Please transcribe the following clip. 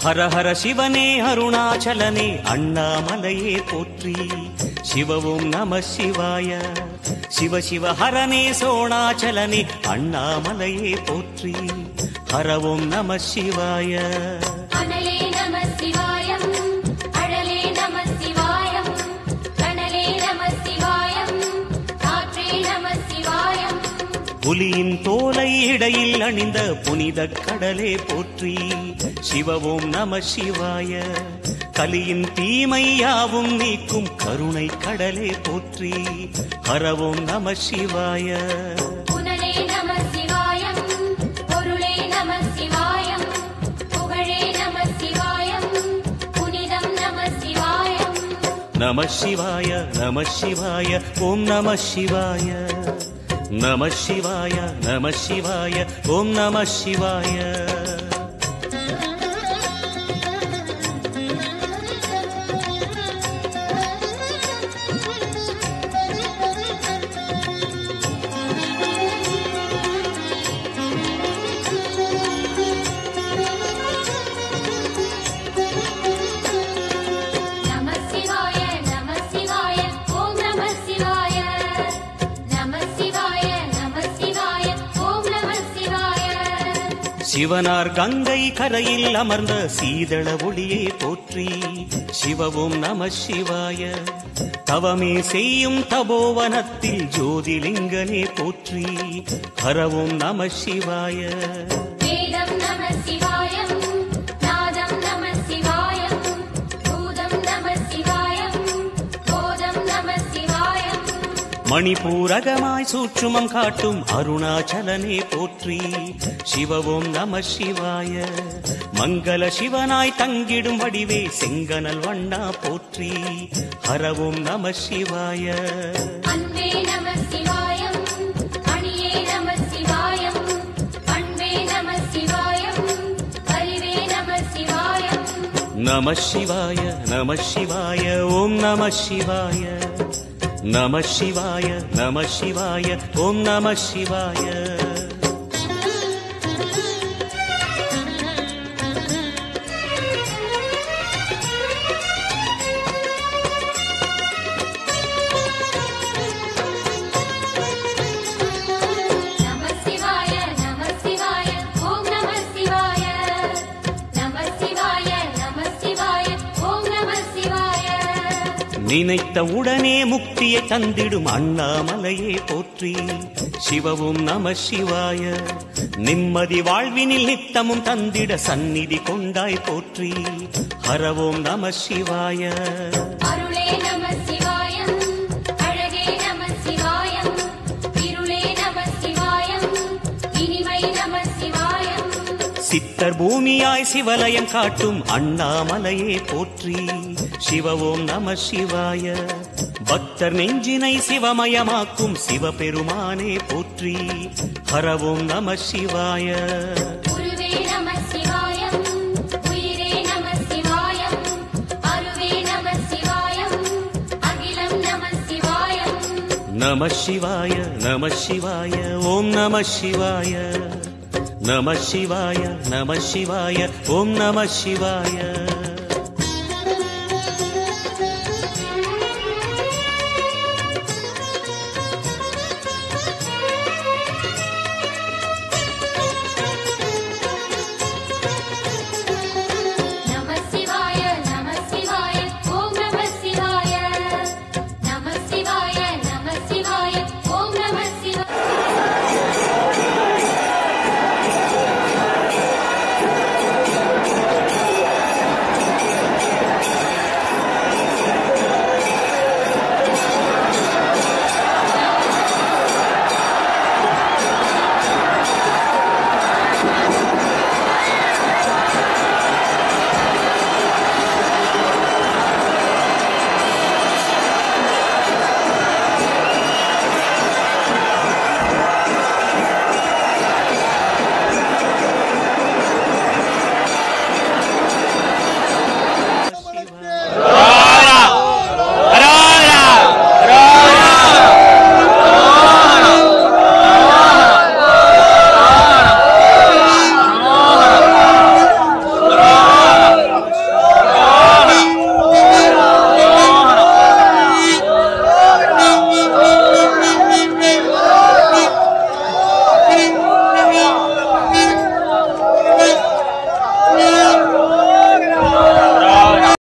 ஹர ஹர சிவனே அருணாச்சலனே அண்ணாமலையே போற்றி சிவவும் நம சிவாய சிவ சிவ ஹரனே சோணாச்சலனே அண்ணாமலையே போற்றி ஹரவும் நம சிவாய அனலே நம சிவாயம் அழலே நம சிவாயம் கனலே நம சிவாயம் காற்றே நம சிவாயம் புலியின் தோலை இடையில் அணிந்த புனித கடலே போற்றி சிவவும் நம சிவாய கலியின் தீமையாவும் நீக்கும் கருணை கடலே போற்றி ஹரவும் நம சிவாய புனலே நம சிவாயம் பொருளே நம சிவாயம் புகழே நம சிவாயம் புனிதம் நம சிவாயம் நம சிவாய நம சிவாய ஓம் நம சிவாய நம சிவாய நம சிவாய ஓம் நம சிவாய நம சிவாய நம சிவாய ஓம் நம சிவாய நம சிவாய நம சிவாய ஓம் நம சிவாய சிவனார் கங்கை கரையில் அமர்ந்த சீதள ஒளியே போற்றி சிவவும் நம சிவாய தவமே செய்யும் தபோவனத்தில் ஜோதிலிங்கனே போற்றி ஹரவும் நம சிவாய வேதம் நம சிவாயம் நாதம் நம சிவாயம் பூதம் நம சிவாயம் போதம் நம சிவாயம் மணிபூரகமாய் சூற்றுமம் காட்டும் அருணாச்சலனே போற்றி சிவவும் நம சிவாய மங்கள சிவனாய் தங்கிடும் வடிவே செங்கனல் வண்ணா போற்றி ஹரவும் நம சிவாய அன்பே நம சிவாயம் அணியே நம சிவாயம் அன்பே நம சிவாயம் அறிவே நம சிவாயம் நம சிவாய நம சிவாய ஓம் நம சிவாய நம சிவாய நம சிவாய ஓம் நம சிவாய நம சிவாய நம சிவாய ஓம் நம சிவாய நம சிவாய நம சிவாய ஓம் நம சிவாய நினைத்த உடனே முக்தியை தந்திடும் அண்ணாமலையே போற்றி சிவவும் நம சிவாய நிம்மதி வாழ்வினில் நித்தமும் தந்திட சந்நிதி கொண்டாய் போற்றி ஹரவோம் நம சிவாய அருளே நம சிவாயம் அழகே நம சிவாயம் இருளே நம சிவாயம் இனிமை நம சிவாயம் சித்தர் பூமியாய் சிவலயம் காட்டும் அண்ணாமலையே போற்றி சிவவோம் நம சிவாய பக்தர் நெஞ்சினை சிவமயமாக்கும் சிவபெருமானே போற்றி ஹரவோம் நம சிவாய குருவே நம சிவாயம் உயிரே நம சிவாயம் அருவே நம சிவாயம் அகிலம் நம சிவாயம் நம சிவாய நம சிவாய ஓம் நம சிவாய நம சிவாய நம சிவாய ஓம் நம சிவாய